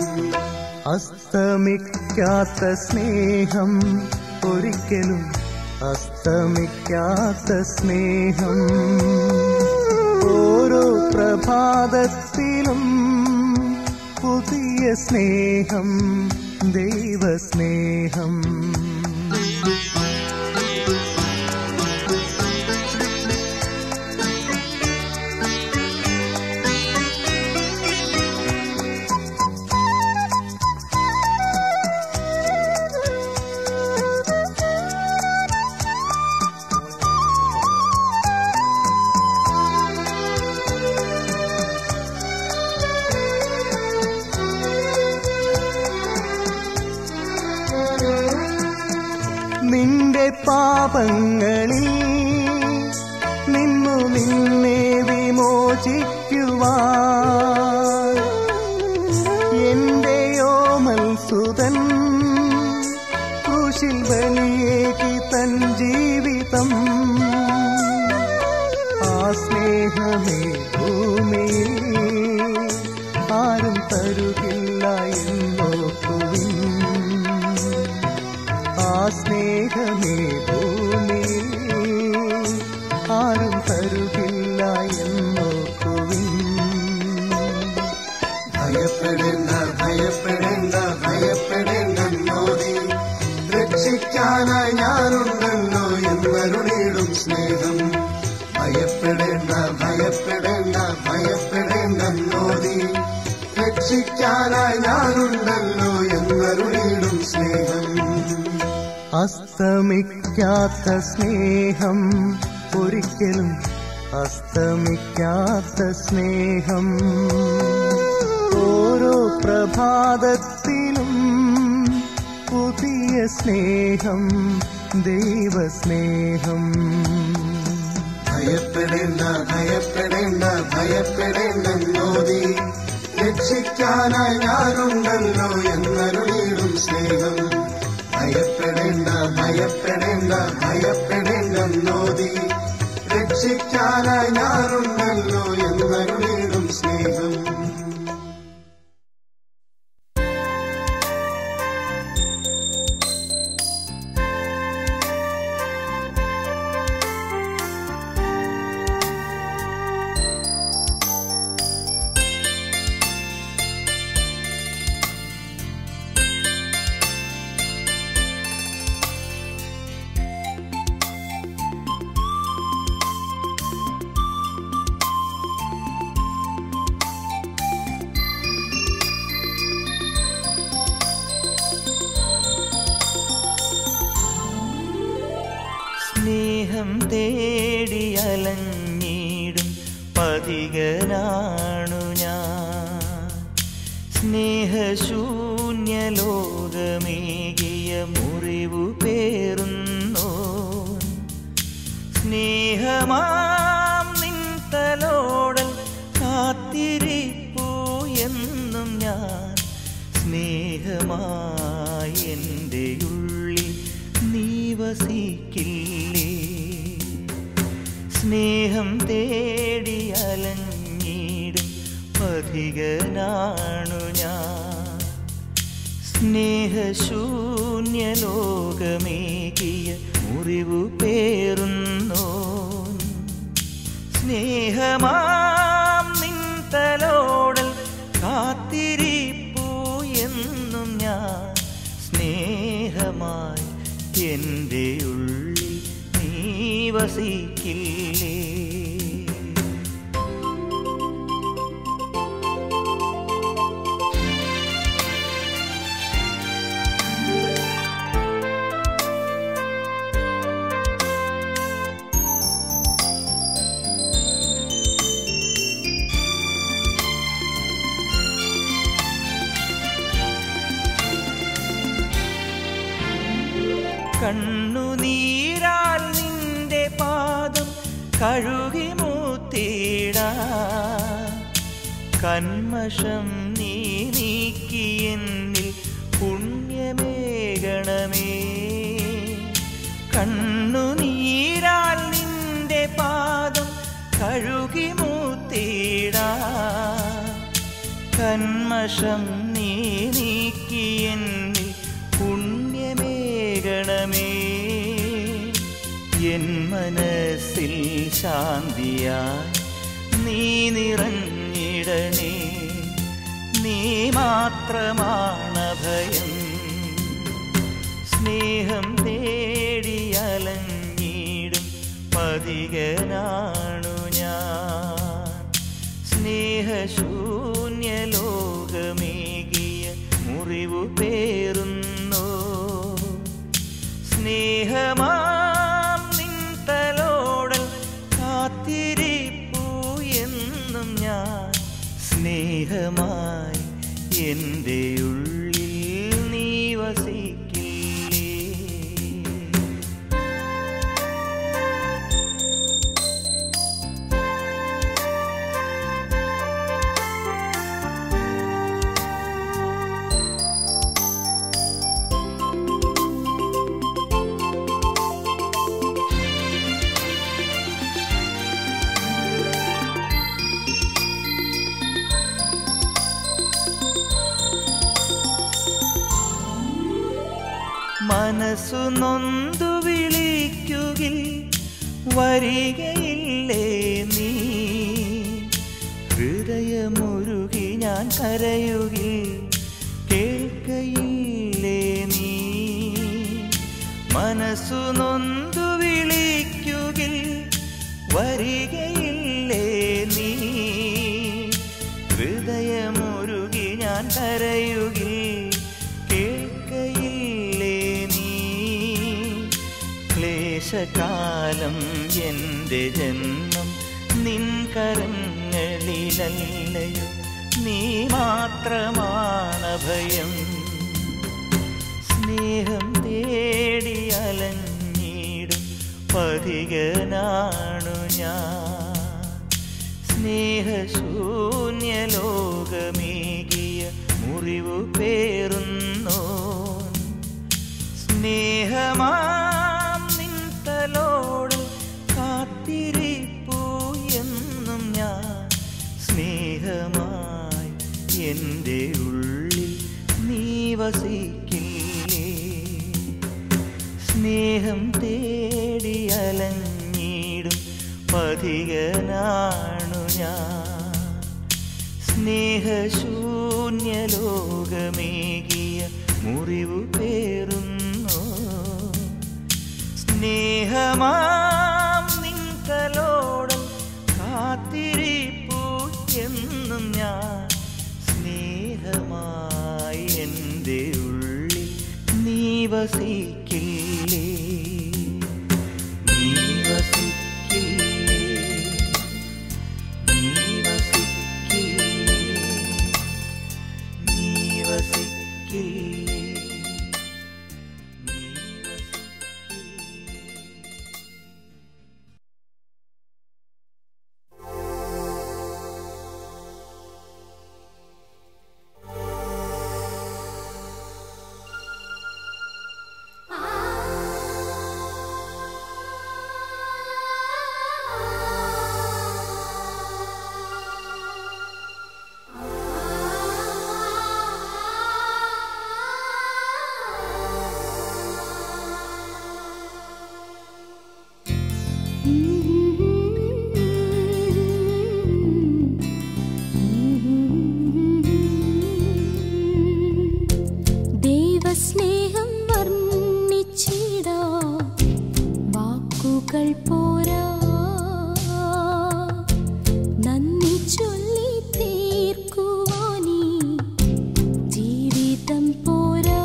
അസ്തമിക്കാത്ത സ്നേഹം ഒരിക്കലും അസ്തമിക്കാത്ത സ്നേഹം ഓരോ പ്രഭാതത്തിലും പുതിയ സ്നേഹം ദൈവസ്നേഹം നിന്റെ പാപങ്ങളിൽ നിന്നു നിന്നെ വിമോചിക്കുവാൻ എന്റെയോ മത്സുതൻ ക്രൂശിൽ ബലിയേകി തൻ ജീവിതം ആ സ്നേഹമേ ഭൂമിയിൽ ആരും തരുകില്ല എന്നോക്കുവിൻ ആ സ്നേഹമേ ഭൂമിയിൽ ആരും തരുകില്ല എന്നോക്കുവിൻ ഭയപ്പെടേണ്ട ഭയപ്പെടേണ്ട ഭയപ്പെടേണ്ടെന്നോതി രക്ഷിക്കാനായി ഞാനുണ്ടല്ലോ എന്നരുളിടും സ്നേഹം ഭയപ്പെടേണ്ട ഭയപ്പെടേണ്ട ഭയപ്പെടേണ്ടെന്നോതി രക്ഷിക്കാനായി ഞാനുണ്ടല്ലോ എന്നരുളിടും സ്നേഹം അസ്തമിക്കാത്ത സ്നേഹം ഒരിക്കലും അസ്തമിക്കാത്ത സ്നേഹം ഓരോ പ്രഭാതത്തിലും പുതിയ സ്നേഹം ദൈവസ്നേഹം ഭയപ്പെടേണ്ട ഭയപ്പെടേണ്ട ഭയപ്പെടേണ്ടെന്നോതി രക്ഷിക്കാനായി ഞാനുണ്ടല്ലോ എന്നരുളിടും സ്നേഹം ഭയപ്പെടേണ്ട ഭയപ്പെടേണ്ട ഭയപ്പെടേണ്ടെന്നോതി രക്ഷിക്കാനായി ഞാനുണ്ടല്ലോ എന്നരുളിടും സ്നേഹം സ്നേഹം തേടി അലഞ്ഞിടും പതികനാണു ഞാൻ സ്നേഹശൂന്യ ലോകമേകിയ മുറിവു പേറുന്നു സ്നേഹമാം നിൻതലോടൽ കാത്തിരിപ്പൂ എന്നും ഞാൻ സ്നേഹമായി എൻ്റെ ഉള്ളിൽ നീ വസിക്കില്ലേ സ്നേഹം തേടി അലഞ്ഞിടും പഥികനാണു ഞാൻ സ്നേഹശൂന്യ ലോകമേകിയ മുറിവു പേറുന്നു സ്നേഹമാം നിൻതലോടൽ കാത്തിരിപ്പൂ എന്നും ഞാൻ സ്നേഹമായി എൻ്റെ ഉള്ളിൽ നീ വസിക്കില്ലേ കണ്ണുനീരാൽ നിന്റെ പാദം കഴുകി മൂത്തിട കന്മഷം നീ നീക്കി എന്നിൽ പുണ്യമേകണമേ കണ്ണുനീരാൽ നിന്റെ പാദം കഴുകി മൂത്തിട കന്മഷം നീ നീക്കി എന്നിൽ പുണ്യമേകണമേ എൻ മനസ്സിൽ ശാന്തിയായി നീ നിറഞ്ഞിടണേ നീ മാത്രമാണ് ഭയം സ്നേഹം തേടി അലഞ്ഞിടും പതികനാണു ഞാൻ സ്നേഹശൂന്യ ലോകമേകിയ മുറിവു പേറുന്നു സ്നേഹമാം നിൻതലോടൽ കാത്തിരിപ്പൂ എന്നും ഞാൻ സ്നേഹമായി എൻ്റെ ഉള്ളിൽ നീ വസിക്കില്ലേ മനസ്സു നൊന്തു വിളിക്കുകിൽ വരികയില്ലേ നീ ഹൃദയമുരുകി ഞാൻ കരയുകിൽ കേൾക്കയില്ലേ നീ മനസ്സു നൊന്തു വിളിക്കുകിൽ വരികയില്ലേ നീ ഹൃദയമുരുകി ഞാൻ കരയുകിൽ കേൾക്കയില്ലേ നീ ക്ലേശകാലം എൻ്റെ ജന്മം നിൻ കരങ്ങളിലല്ലയോ നീ മാത്രമാണ് ഭയം സ്നേഹം തേടി അലഞ്ഞിടും പതികനാണു ഞാൻ സ്നേഹശൂന്യ ലോകമേകിയ മുറിവു പേറുന്നു സ്നേഹമാം നിൻതലോട് കാത്തിരിപ്പൂ എന്നും ഞാൻ സ്നേഹമായി എൻ്റെ ഉള്ളിൽ നീ വസിക്കില്ലേ സ്നേഹം തേടി അലഞ്ഞിടും പതികനാണു ഞാൻ സ്നേഹശൂന്യ ലോകമേകിയ മുറിവു പേറുന്നു സ്നേഹമാം നിൻകലോടം കാത്തിരിപ്പൂ എന്നും ഞാൻ സ്നേഹമായി എൻ്റെ ഉള്ളിൽ നീ വസിക്കില്ലേ നീ വസിക്കില്ലേ നീ വസിക്കില്ലേ നീ വസിക്കില്ലേ നീ വസിക്കില്ലേ ദൈവസ്നേഹം വർണ്ണിച്ചിടാ വാക്കുകൾ പോരാ നന്ദി ചൊല്ലി തീർക്കുവാനീ ജീവിതം പോരാ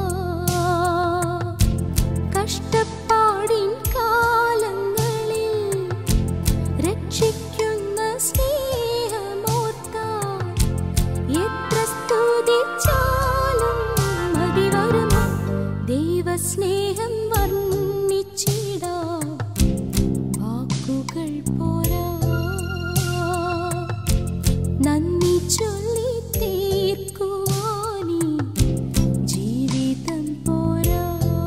കഷ്ടപ്പാടിൻ കാലങ്ങളിൽ രക്ഷിക്കുന്ന സ്നേഹമോർത്താൽ എത്ര സ്തുതിച്ചാലും മതി വരുമോ ദൈവസ്നേഹം വർണ്ണിച്ചിടാ വാക്കുകൾ പോരാ നന്ദി ചൊല്ലി തീർക്കുവാനീ ജീവിതം പോരാ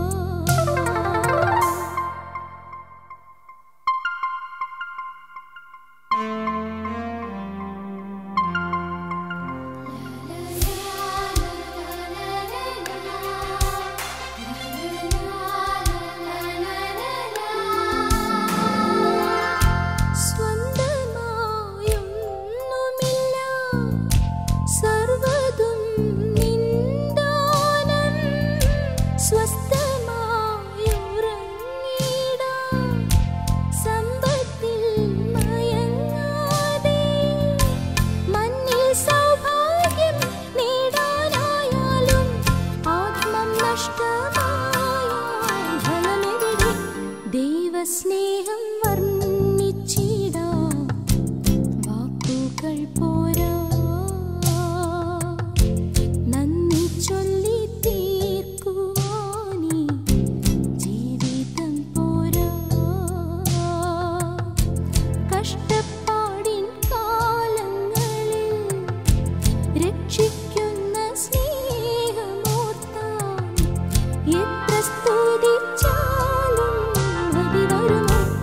സ്വന്തമായൊന്നുമില്ല സർവതും നിന്ദാനം സ്വസ്ഥമായുറങ്ങിടാം സമ്പത്തിൽ മയങ്ങാതെ മണ്ണിൽ സൗഭാഗ്യം നേടാനായാലും ആത്മം നഷ്ടമായാൽ ഫലമെവിടെ ദൈവസ്നേഹം വർണ്ണിച്ചിടാ വാക്കുകൾ പോരാ നന്ദി ചൊല്ലി തീർക്കുവാനീ ജീവിതം പോരാ കഷ്ടപ്പാടിൻ കാലങ്ങളിൽ രക്ഷിക്കുന്ന സ്നേഹമോർത്താൽ എത്ര സ്തുതിച്ചാലും മതി വരുമോ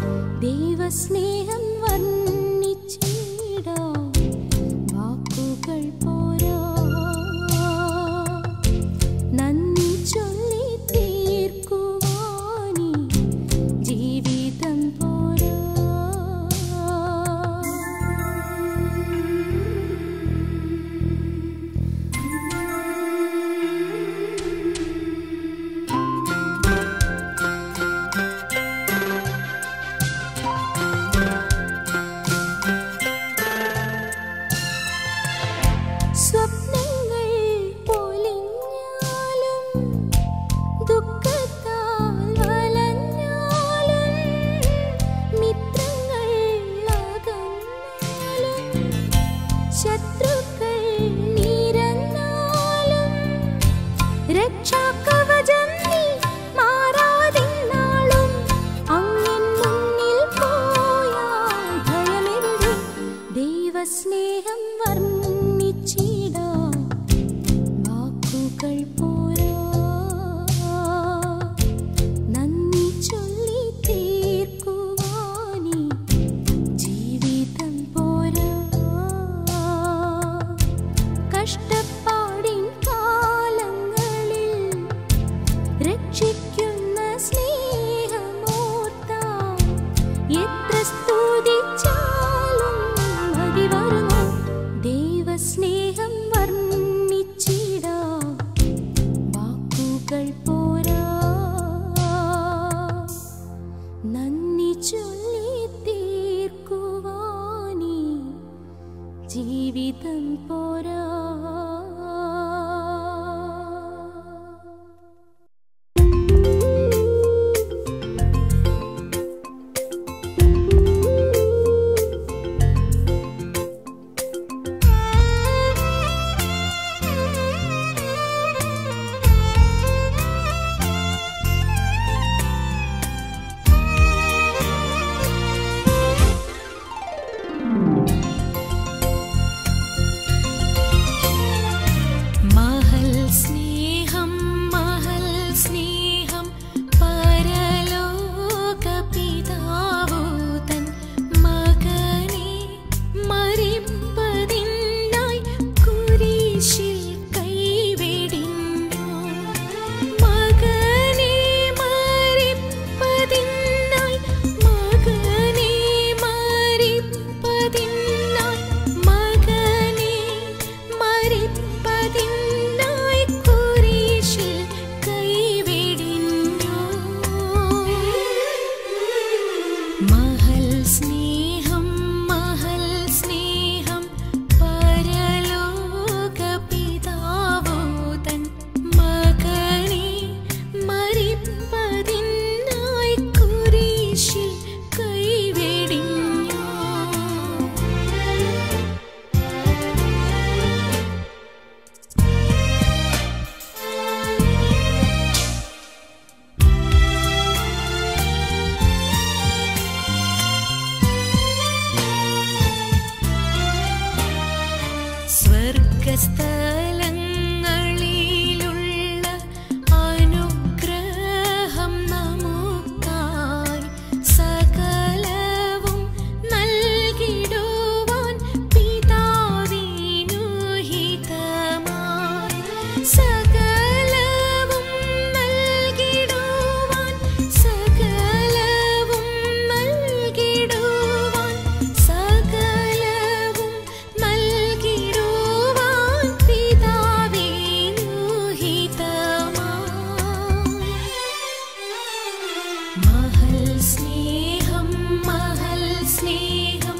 മഹൽ സ്നേഹം മഹൽ സ്നേഹം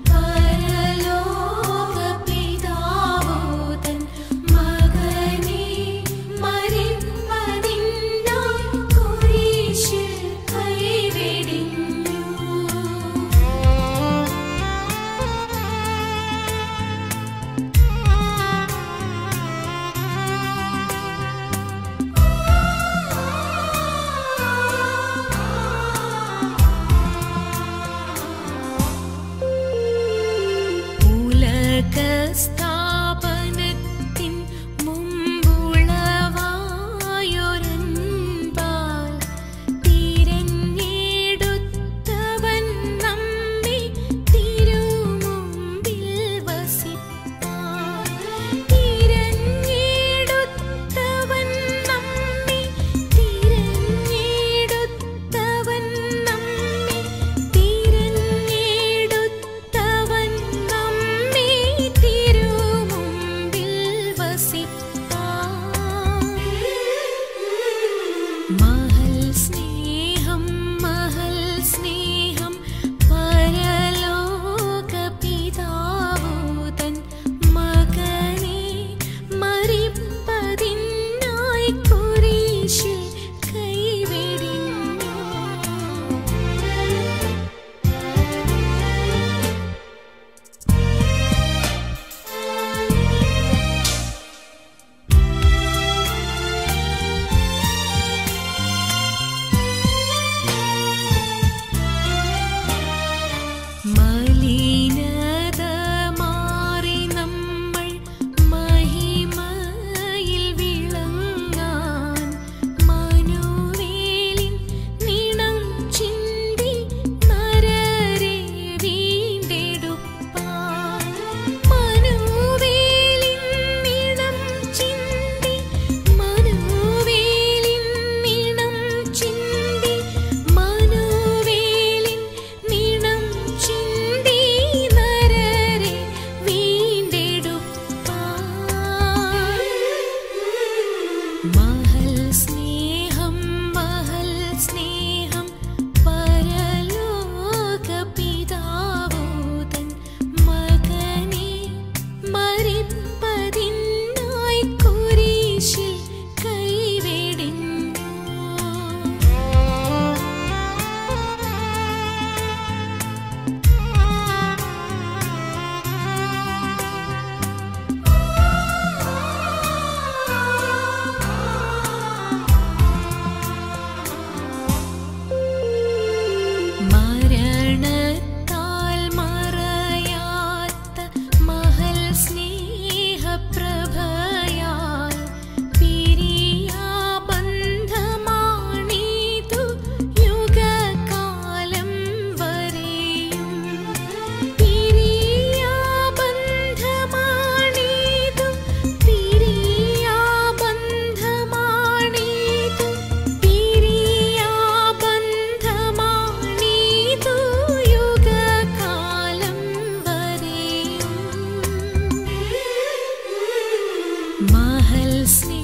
പരലോക പിതാവോതൻ മകനെ മരിപ്പതിനായി കുരിശിൽ കൈവെടിഞ്ഞു ഉലകസ്ഥാപനത്തിൻ മുമ്പുളവായൊരൻപാൽ തിരഞ്ഞെടുത്തവൻ നമ്മെ തിരുമുമ്പിൽ വസിപ്പാൻ തിരഞ്ഞെടുത്തവൻ നമ്മെ തിരഞ്ഞെടുത്തവൻ നമ്മെ തിരഞ്ഞെടുത്തവൻ നമ്മെ തിരുമുമ്പിൽ വസിപ്പാൻ മഹൽ സ്നേഹം മഹൽ സ്നേഹം പരലോക പിതാവൂതൻ മകനെ മരിപ്പതിനായി കുരിശിൽ കൈവെടിഞ്ഞു മലിനത മാറി നമ്മൾ മഹിമയിൽ വിളങ്ങാൻ മനുവേലിൻ നിണം ചിന്തി നരരെ വീണ്ടെടുപ്പാൻ മനുവേലിൻ നിണം ചിന്തി മനുവേലിൻ നിണം ചിന്തി മനുവേലിൻ നിണം ചിന്തി നരരെ വീണ്ടെടുപ്പാൻ മഹൽ സ്നേഹം മഹൽ സ്നേഹം പരലോക പിതാവോതൻ മകനെ മരിപ്പതിനായി കുരിശിൽ കൈവെടിഞ്ഞു മരണത്താൽ മറയാത്ത മഹൽ സ്നേഹപ്രഭയാൽ പിരിയാബന്ധമാണീതു യുഗകാലം വരെയും പിരിയാബന്ധമാണീതു പിരിയാബന്ധമാണീതു പിരിയാബന്ധമാണീതു യുഗകാലം വരെയും മഹൽ സ്നേഹ